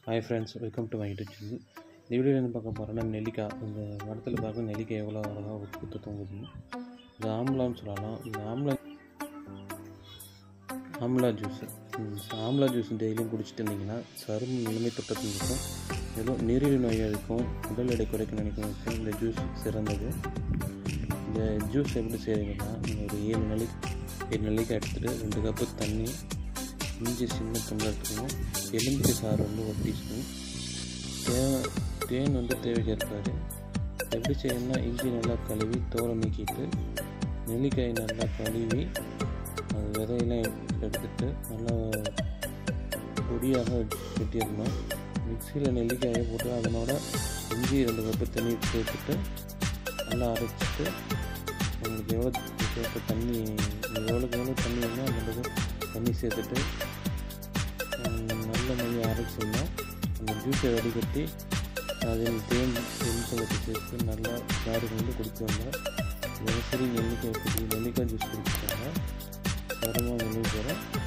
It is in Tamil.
hi friends welcome to my YouTube channel இந்த வீடியோவில் என்ன பார்க்க போகிறோன்னா நெல்லிக்காய் இந்த மரத்தில் பார்க்க நெல்லிக்காய் எவ்வளோ அழகாக உப்பு தொங்குதுன்னு இது ஆம்லான்னு சொல்லலாம் இந்த ஆம்லா ஆம்லா ஜூஸ் ஆம்லா ஜூஸ் டெய்லியும் குடிச்சிட்டு இருந்தீங்கன்னா சருமம் நிலைமை தொட்டத்தில் இருக்கும் மேலும் நீரிழிவு நோய்களுக்கும் உடல் எடை குறைக்க நினைக்கிறவங்களுக்கும் இந்த ஜூஸ் சிறந்தது இந்த ஜூஸ் எப்படி செய்கிறீங்கன்னா நீங்கள் ஒரு ஏழு நெல்லி ஏழு நெல்லிக்காய் எடுத்துகிட்டு ரெண்டு கப்பு தண்ணி இஞ்சி சின்ன துண்டு எடுத்துக்கணும் எலும்பிச்சை சாறு வந்து ஒரு டீஸ்பூன் தேவை தேன் வந்து தேவைக்கு இருக்காது எப்படி செய்யணும்னா இஞ்சி நல்லா கழுவி தோலை நீக்கிட்டு நெல்லிக்காய் நல்லா கழுவி அது விதையெல்லாம் எடுத்துட்டு நல்லா பொடியாக வெட்டிடணும் மிக்சியில் நெல்லிக்காயை போட்டு அதனோட இஞ்சி ரெண்டு கப்பு தண்ணி சேர்த்துட்டு நல்லா அரைச்சிட்டு உங்களுக்கு எவ்வளோ சேர்த்து தண்ணி எவ்வளோக்கு எவ்வளோ தண்ணி வேணுமோ அந்த அளவுக்கு தண்ணி சேர்த்துட்டு ஹம், நல்ல மைய அரைச்சிடணும் அந்த ஜூஸை வடிகட்டி அதில் தேன் எலுமிச்சம்பழத்தை சேர்த்து நல்லா சாறு கொண்டு குடிப்பாங்க தினசரி நெல்லிக்காய் குடி நெல்லிக்காய் ஜூஸ் குடிப்பாங்க சரமாக நெல்லிக்காய்